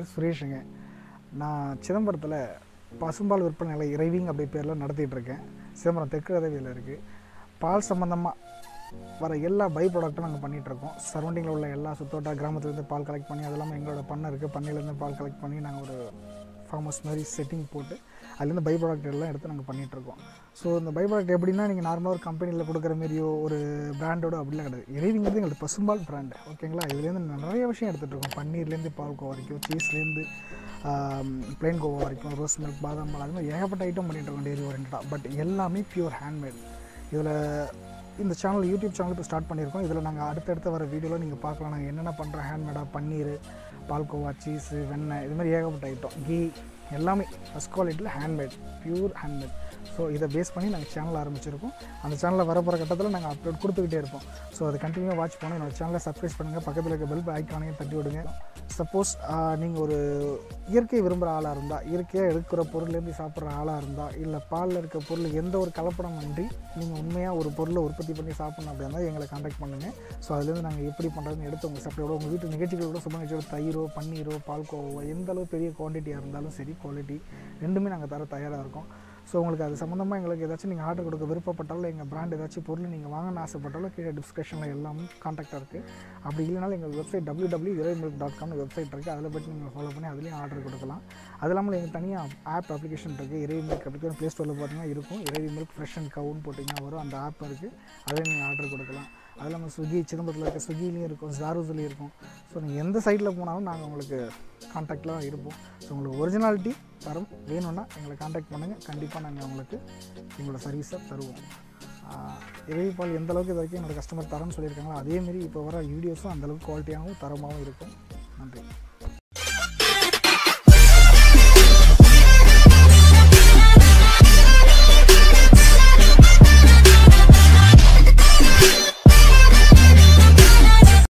சுரேஷுங்க நான் சிதம்பரத்தில் பசும்பால் விற்பனை நிலை இறைவிங் அப்படி பேரில் நடத்திட்டு இருக்கேன் சிதம்பரம் தெற்கு உதவியில் இருக்குது பால் சம்மந்தமாக வர எல்லா பை ப்ராடக்ட்டும் நாங்கள் பண்ணிகிட்ருக்கோம் சரௌண்டிங்கில் உள்ள எல்லா சுத்தோட்டா கிராமத்துலேருந்து பால் கலெக்ட் பண்ணி அது இல்லாமல் எங்களோட பண்ணை இருக்குது பண்ணையிலேருந்து பால் கலெக்ட் பண்ணி நாங்கள் ஒரு ஃபார்ம் ஹவுஸ் மாதிரி செட்டிங் போட்டு அதுலேருந்து பை ப்ராடக்ட் எல்லாம் எடுத்து நாங்கள் பண்ணிகிட்ருக்கோம் ஸோ இந்த பை ப்ராடக்ட் எப்படின்னா நீங்கள் நார்மலாக ஒரு கம்பெனியில் கொடுக்குற மாதிரியோ ஒரு பிராண்டோட அப்படிலாம் கிடையாது இறைவிங்கிறது எங்களுக்கு பசும்பால் பிராண்டு ஓகேங்களா இதுலேருந்து நிறைய விஷயம் எடுத்துகிட்டு இருக்கோம் பன்னீர்லேருந்து பால் கோவா வரைக்கும் சீஸ்லேருந்து பிளெயின் கோவா வரைக்கும் ரோஸ் மில்க் பாதாம் பால் அது மாதிரி ஏகப்பட்ட ஐட்டம் பண்ணிகிட்டு இருக்கோம் டெய்லி ஓரியன்டாக பட் எல்லாமே பியூர் ஹேண்ட்மேட் இதில் இந்த சேனல் யூடியூப் சேனல் இப்போ ஸ்டார்ட் பண்ணியிருக்கோம் இதில் நாங்கள் அடுத்தடுத்து வர வீடியோவில் நீங்கள் பார்க்கலாம் நாங்கள் என்னென்ன பண்ணுறோம் ஹேண்ட்மேடாக பன்னீர் பால்கோவா சீஸு வெண்ணெய் இது மாதிரி ஏகப்பட்ட ஐட்டம் கீ எல்லாமே ஃபஸ்ட் குவாலிட்டியில் ஹேண்ட்மேட் பியூர் ஹேண்ட்மேட் ஸோ இதை பேஸ் பண்ணி நாங்கள் சேனல் ஆரம்பிச்சிருக்கோம் அந்த சேனலில் வரப்போகிற கட்டத்தில் நாங்கள் அப்லோட் கொடுத்துக்கிட்டே இருப்போம் ஸோ அதை கண்டினியூவாக வாட்ச் பண்ணி என்னோட சேனலை சப்ஸ்கிரைப் பண்ணுங்கள் பக்கத்தில் இருக்க பெல் ஐக்கானையும் தட்டி விடுங்க சப்போஸ் நீங்கள் ஒரு இயற்கை விரும்புகிற ஆளாக இருந்தால் இயற்கையாக எடுக்கிற பொருள்லேருந்து சாப்பிட்ற ஆளாக இருந்தால் இல்லை பாலில் இருக்க பொருள் எந்த ஒரு கலப்படம் இன்றி நீங்கள் உண்மையாக ஒரு பொருளை உற்பத்தி பண்ணி சாப்பிட்ணும் அப்படின்னா இருந்தால் எங்களை காண்டாக்ட் பண்ணுங்கள் ஸோ அதுலேருந்து நாங்கள் எப்படி பண்ணுறதுன்னு எடுத்து உங்கள் சப்ளையோட உங்கள் வீட்டு நிகழ்ச்சிகளோட சுப நிகழ்ச்சியோட தயிரோ பன்னீரோ பால்கோவோ எந்த அளவு பெரிய குவான்டிட்டியாக இருந்தாலும் சரி குவாலிட்டி ரெண்டுமே நாங்கள் தர தயாராக இருக்கோம் ஸோ உங்களுக்கு அது சம்மந்தமாக எங்களுக்கு ஏதாச்சும் நீங்கள் ஆர்டர் கொடுக்க விருப்பப்பட்டாலும் எங்கள் பிராண்ட் ஏதாச்சும் பொருள் நீங்கள் வாங்கணும்னு ஆசைப்பட்டாலும் கீழே டிஸ்கிரிப்ஷனில் எல்லாமே காண்டாக்டாக இருக்குது அப்படி இல்லைனாலும் எங்கள் website W W Irai milk dot காம்னு வெப்சைட் இருக்குது அதில் போய்ட்டு நீங்கள் ஃபாலோ பண்ணி அதுலேயும் ஆர்டர் கொடுக்கலாம் அது இல்லாமல் எங்கள் தனியாக ஆப் அப்ளிகேஷன் இருக்குது இறை மில்க் அப்ளிகேஷன் ப்ளே ஸ்டோரில் பார்த்தீங்கன்னா இருக்கும் இறை மில்க் ஃப்ரெஷ் அண்ட் கவுன்னு போட்டிங்கன்னா வரும் அந்த ஆப் இருக்குது அதில் நீங்கள் ஆர்டர் கொடுக்கலாம் அது இல்லாமல் ஸ்விக்கி சிதம்பரத்தில் இருக்க ஸ்விக்கிலையும் இருக்கும் ஜாரூஸ்லேயும் இருக்கும் ஸோ நீங்கள் எந்த சைட்டில் போனாலும் நாங்கள் உங்களுக்கு காண்டாக்டில் இருப்போம் ஸோ உங்களுக்கு ஒரிஜினாலிட்டி தரம் வேணும்னா எங்களை காண்டாக்ட் பண்ணுங்கள் கண்டிப்பாக நாங்கள் உங்களுக்கு எங்களோட சர்வீஸை தருவோம் இறைவி பால் எந்த அளவுக்கு இது வரைக்கும் என்னோட கஸ்டமர் தரம்னு சொல்லியிருக்காங்களோ அதேமாரி இப்போ வர வீடியோஸும் அந்தளவுக்கு குவாலிட்டியாகவும் தரமாகவும் இருக்கும் நன்றி